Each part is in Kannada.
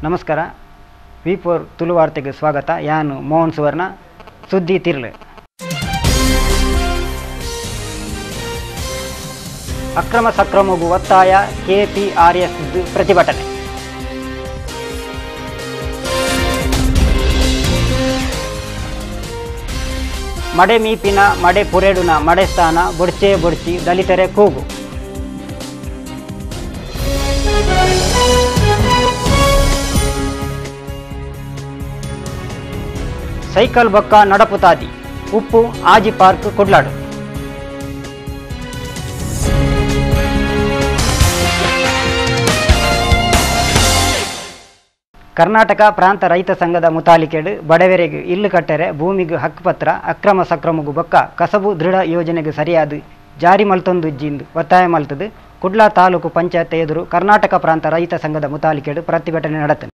ನಮಸ್ಕಾರ ವಿ ಫೋರ್ ತುಳು ವಾರ್ತೆಗೆ ಸ್ವಾಗತ ಯಾನು ಮೋಹನ್ ಸುವರ್ಣ ಸುದ್ದಿ ತಿರ್ಲು ಅಕ್ರಮ ಸಕ್ರಮಗೂ ಒತ್ತಾಯ ಕೆಪಿಆರ್ಎಸ್ ಪ್ರತಿಭಟನೆ ಮಡೆ ಮೀಪಿನ ಮಡೆ ಪುರೇಡುನ ಮಡೆ ಸ್ಥಾನ ಬೊಡ್ಚೆ ಬೊಡ್ಚಿ ದಲಿತರೆ ಕೂಗು ಸೈಕಲ್ ಬೊಕ್ಕ ನಡಪುತಾದಿ ಉಪ್ಪು ಆಜಿ ಪಾರ್ಕ್ ಕುಡ್ಲಾಡು ಕರ್ನಾಟಕ ಪ್ರಾಂತ ರೈತ ಸಂಘದ ಮುತಾಲಿಕೆಡು ಬಡವರಿಗೆ ಇಲ್ಲು ಕಟ್ಟರೆ ಭೂಮಿಗೂ ಹಕ್ಕುಪತ್ರ ಅಕ್ರಮ ಸಕ್ರಮಗೂ ಬೊಕ್ಕ ಕಸಬು ದೃಢ ಯೋಜನೆಗೆ ಸರಿಯಾದ ಜಾರಿ ಮಲ್ತೊಂದುಜ್ಜಿಂದು ಒತ್ತಾಯ ಮಲ್ತದು ಕುಡ್ಲಾ ತಾಲೂಕು ಪಂಚಾಯತ್ ಎದುರು ಕರ್ನಾಟಕ ಪ್ರಾಂತ ರೈತ ಸಂಘದ ಮುತಾಲಿಕೆಡು ಪ್ರತಿಭಟನೆ ನಡೆತನು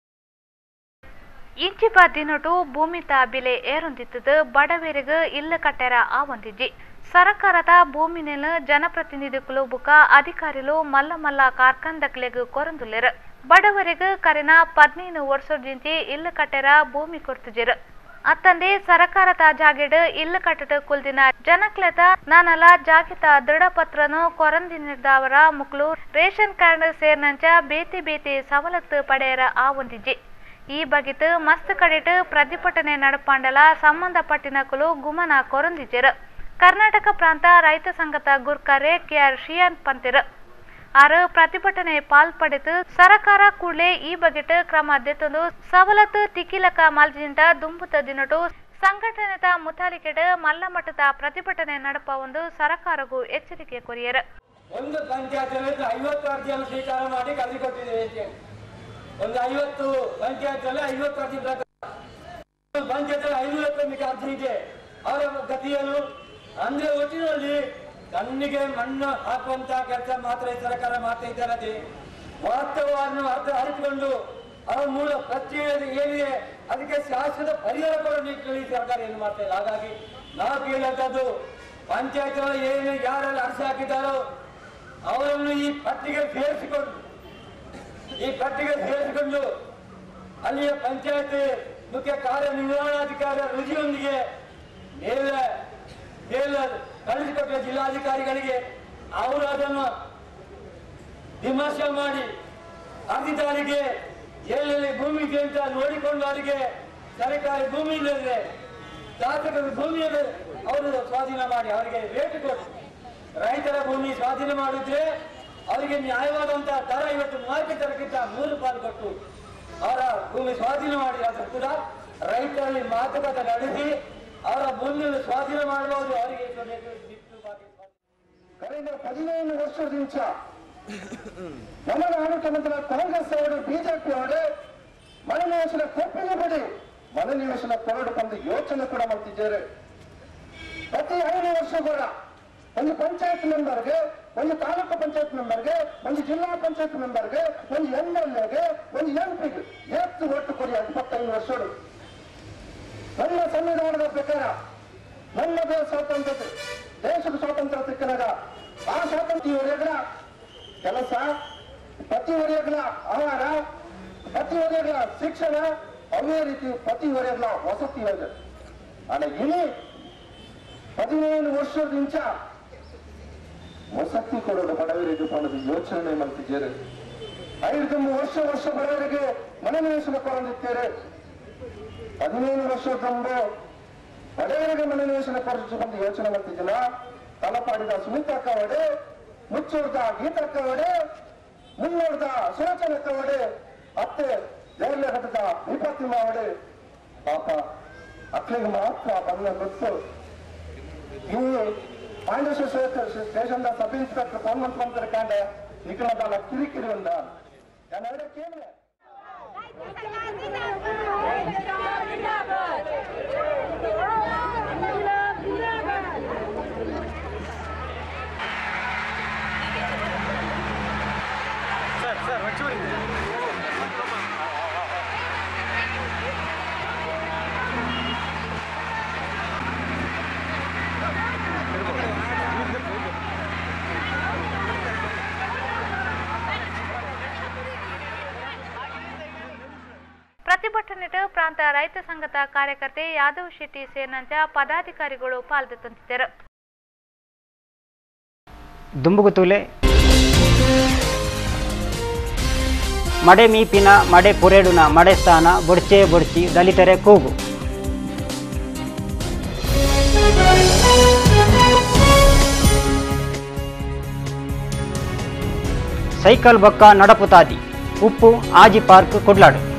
ಇಂಚಿ ದಿನಟು ಭೂಮಿ ಬೆಲೆ ಏರೊಂದಿತ್ತದು ಬಡವರಿಗೆ ಇಲ್ಲ ಕಟ್ಟೆರ ಆ ಒಂದಿಜ್ಜಿ ಸರಕಾರದ ಭೂಮಿ ನೆಲ ಜನಪ್ರತಿನಿಧಿಗಳು ಬುಕ ಅಧಿಕಾರಿಗಳು ಮಲ್ಲ ಮಲ್ಲ ಕಾರ್ಖಾನದಕ್ಲೆಗ್ ಕೊರಂದುಲ್ಲೆರ್ ಬಡವರಿಗೆ ಕರೆನ ಪದ್ನೈದು ವರ್ಷದಿಂಚಿ ಇಲ್ಲ ಕಟ್ಟೆರ ಭೂಮಿ ಕೊರ್ತುಜಿರ್ ಅತ್ತಂದೆ ಸರಕಾರದ ಜಾಗೆಡ್ ಇಲ್ಲ ಕಟ್ಟಡ ಕುಲ್ದಿನ ಜನಕ್ಲೆತ ನಾನಲ ಜಾಗಿತ ದೃಢಪತ್ರನು ಕೊರಂದಿನದವರ ಮುಕ್ಲು ರೇಷನ್ ಕಾರ್ಡ್ ಸೇರ್ನಂಚ ಬೇತಿ ಬೇತಿ ಸವಲತ್ತು ಪಡೆಯರ ಆ ಒಂದಿಜ್ಜಿ ಈ ಬಗೆತ್ ಮಸ್ತ್ ಕಡೆಟ್ ಪ್ರತಿಭಟನೆ ನಡಪಾಂಡಲ ಸಂಬಂಧಪಟ್ಟಿನಕುಲು ಗುಮನ ಕೊರೊಂದಿಜೆರ್ ಕರ್ನಾಟಕ ಪ್ರಾಂತ ರೈತ ಸಂಘದ ಗುರ್ಕರೆ ಕೆಆರ್ ಶಿಯಾನ್ ಪಂತಿರ್ ಆರು ಪ್ರತಿಭಟನೆ ಪಾಲ್ಪಡೆದು ಸರಕಾರ ಕೂಡಲೇ ಈ ಬಗೆಟ್ ಕ್ರಮ ದೆತ್ತೊಂದು ಸವಲತ್ತು ತಿಕ್ಕಿಲಕ ಮಾಲ್ಜಿಂದ ದುಂಬುತ ದಿನಟು ಸಂಘಟನೆದ ಮುತಾಲಿಕೆಡ್ ಮಲ್ಲ ಮಟ್ಟದ ಪ್ರತಿಭಟನೆ ನಡಪ ಒಂದು ಸರಕಾರಗೂ ಎಚ್ಚರಿಕೆ ಕೊರಿಯರ್ ಒಂದು ಪಂಚಾಯತ್ ಐವತ್ತು ಅರ್ಜಿಯನ್ನು ಸ್ವೀಕಾರ ಮಾಡಿ ಕರೆದು ಕೊಟ್ಟಿದ್ದೇವೆ ಅಂತ ಹೇಳಿ. ಒಂದು ಐವತ್ತು ಪಂಚಾಯತ್ ಅಲ್ಲಿ ಐವತ್ತು ಅರ್ಜಿ ಪ್ರಕಾರ ಒಂದು ಪಂಚಾಯತ್ ಅಲ್ಲಿ ಐನೂರಕ್ಕೊಮ್ಮೆ ಅರ್ಜಿ ಇದೆ ಅವರ ಗತಿಯನ್ನು ಅಂದ್ರೆ ಒಟ್ಟಿನಲ್ಲಿ ಕಣ್ಣಿಗೆ ಮಣ್ಣು ಹಾಕುವಂತ ಕೆಲಸ ಮಾತ್ರ ಈ ಸರ್ಕಾರ ಮಾಡ್ತಾ ಇದ್ದಾರೆ ವಾಸ್ತವವನ್ನು ಅರ್ಥ ಅರಿತುಕೊಂಡು ಅವರ ಮೂಲ ಪ್ರತ್ಯೇಕ ಏನಿದೆ ಅದಕ್ಕೆ ಶಾಶ್ವತ ಪರಿಹಾರ ಕೊಡೋ ನಿಟ್ಟಿನಲ್ಲಿ ಈ ಸರ್ಕಾರ ಏನು ಮಾಡ್ತಾ ಇಲ್ಲ ಹಾಗಾಗಿ ನಾವು ಕೇಳುವಂಥದ್ದು ಪಂಚಾಯತ್ ಏನು ಯಾರೆಲ್ಲ ಅರ್ಜಿ ಹಾಕಿದ್ದಾರೋ ಅವರನ್ನು ಈ ಪಟ್ಟಿಗೆ ಸೇರಿಸಿಕೊಂಡು ಈ ಪಟ್ಟಿಗೆ ಸೇರಿಸಿಕೊಂಡು ಅಲ್ಲಿಯ ಪಂಚಾಯತ್ ಮುಖ್ಯ ಕಾರ್ಯನಿರ್ವಹಣಾಧಿಕಾರಿ ರುಚಿಯೊಂದಿಗೆ ಮೇಲ ಮೇಲ ಕಳಿಸಿಕೊಟ್ಟ ಜಿಲ್ಲಾಧಿಕಾರಿಗಳಿಗೆ ಅವರು ಅದನ್ನು ವಿಮರ್ಶೆ ಮಾಡಿ ಅರ್ಜಿದಾರಿಗೆ ಎಲ್ಲೆಲ್ಲಿ ಭೂಮಿ ಇದೆ ಅಂತ ನೋಡಿಕೊಂಡು ಅವರಿಗೆ ಸರ್ಕಾರಿ ಭೂಮಿ ಇಲ್ಲದೆ ಶಾಸಕರ ಭೂಮಿಯನ್ನು ಅವರು ಸ್ವಾಧೀನ ಮಾಡಿ ಅವರಿಗೆ ರೇಟ್ ಕೊಟ್ಟು ರೈತರ ಭೂಮಿ ಸ್ವಾಧೀನ ಮಾಡಿದ್ರೆ ಅವರಿಗೆ ನ್ಯಾಯವಾದಂತಹ ದರ ಇವತ್ತು ಮಾರ್ಕೆಟ್ ದರಕ್ಕಿಂತ ಮೂರು ಪಾಲು ಕೊಟ್ಟು ಅವರ ಭೂಮಿ ಸ್ವಾಧೀನ ಮಾಡಿ ಆದ್ರೂ ಕೂಡ ರೈತರಲ್ಲಿ ಮಾತುಕತೆ ನಡೆಸಿ ಅವರ ಭೂಮಿಯನ್ನು ಸ್ವಾಧೀನ ಮಾಡಬಹುದು ಅವರಿಗೆ ಕೊನೆಗೆ ಬಿಟ್ಟು ಬಾಕಿ ಕಳೆದ ಹದಿನೈದು ವರ್ಷದಿಂದ ನಮ್ಮ ಆಡಳಿತ ಕಾಂಗ್ರೆಸ್ ಅವರು ಬಿಜೆಪಿ ಅವರು ಮನೆ ನಿವೇಶನ ಕೊಪ್ಪಿಗೆ ಬಿಡಿ ಮನೆ ನಿವೇಶನ ಕೊರಡು ಬಂದು ಯೋಚನೆ ಕೂಡ ಮಾಡ್ತಿದ್ದಾರೆ ಪ್ರತಿ ಐದು ವರ್ಷ ಕೂಡ ಒಂದು ಪಂಚಾಯತ್ ಮೆಂಬರ್ಗೆ ಒಂದು ತಾಲೂಕು ಪಂಚಾಯತ್ ಮೆಂಬರ್ಗೆ ಒಂದು ಜಿಲ್ಲಾ ಪಂಚಾಯತ್ ಮೆಂಬರ್ಗೆ ಒಂದು ಎಂ ಎಲ್ ಎಗೆ ಒಂದು ಎಂ ಪಿಗೆ ಎಷ್ಟು ಒಟ್ಟು ಕೊಡಿ ಇಪ್ಪತ್ತೈದು ವರ್ಷಗಳು ನಮ್ಮ ಸಂವಿಧಾನದ ಪ್ರಕಾರ ನಮ್ಮದೇ ಸ್ವಾತಂತ್ರ್ಯ ದೇಶದ ಸ್ವಾತಂತ್ರ್ಯ ಸಿಕ್ಕಿನಾಗ ಆ ಸ್ವಾತಂತ್ರ್ಯ ಒರೆಗಳ ಕೆಲಸ ಪ್ರತಿ ಒರೆಗಳ ಆಹಾರ ಪ್ರತಿ ಒರೆಗಳ ಶಿಕ್ಷಣ ಅವೇ ರೀತಿ ಪ್ರತಿ ಒರೆಗಳ ವಸತಿ ಯೋಜನೆ ಆದ್ರೆ ಇನಿ ಹದಿನೇಳು ವರ್ಷದಿಂದ ವಸತಿ ಕೊಡೋದು ಬಡವರಿಗೆ ಕೊಡೋದು ಯೋಚನೆ ಮಾಡ್ತಿದ್ದಾರೆ ಐದು ವರ್ಷ ವರ್ಷ ಬಡವರಿಗೆ ಮನೆ ನಿವೇಶನ ಕೊಡಲಿದ್ದೇವೆ ಹದಿನೇಳು ವರ್ಷ ತಂದು ಬಡವರಿಗೆ ಮನೆ ನಿವೇಶನ ಕೊಡಿಸಿಕೊಂಡು ಯೋಚನೆ ಮಾಡ್ತಿದ್ದಿಲ್ಲ ತಲಪಾಡಿದ ಸುಮಿತಕ್ಕ ಅವಡೆ ಮುಚ್ಚೂರ್ದ ಗೀತಕ್ಕ ಅವಡೆ ಮುನ್ನೂರ್ದ ಸುರಚನಕ್ಕ ಅವಡೆ ಅತ್ತೆ ಜೈಲ ಘಟದ ವಿಪತ್ತಿಮ ಅವಡೆ ಪಾಪ ಅಕ್ಕಳಿಗೆ ಮಾತ್ರ ಬಂದ ಗೊತ್ತು ಇನ್ನು ಪಾಂಡೇಶ್ವರ ಸ್ಟೇಷನ್ದ ಸಬ್ ಇನ್ಸ್ಪೆಕ್ಟರ್ ಫೋನ್ ಮಾಡ್ಕೊಂತಾರೆ ಕಾಂಡ ನಿಖಿಲದ ಕಿರಿಕಿರಿ ಒಂದ ನಾನು ಅವರೇ ಕೇಳಿದೆ ಪ್ರತಿಭಟನೆಟ್ ಪ್ರಾಂತ ರೈತ ಸಂಘದ ಕಾರ್ಯಕರ್ತೆ ಯಾದವ್ ಶೆಟ್ಟಿ ಸೇರಿದಂತ ಪದಾಧಿಕಾರಿಗಳು ಪಾಲ್ಗೊಂಡಿದ್ದರು ದುಂಬುಗುತುಲೆ ಮಡೆ ಮೀಪಿನ ಮಡೆ ಪುರೇಡುನ ಮಡೆ ಸ್ಥಾನ ಬೊಡ್ಚೆ ಬೊಡ್ಚಿ ದಲಿತರೆ ಕೂಗು ಸೈಕಲ್ ಬೊಕ್ಕ ನಡಪುತಾದಿ ಉಪ್ಪು ಆಜಿ ಪಾರ್ಕ್ ಕೊಡ್ಲಾಡು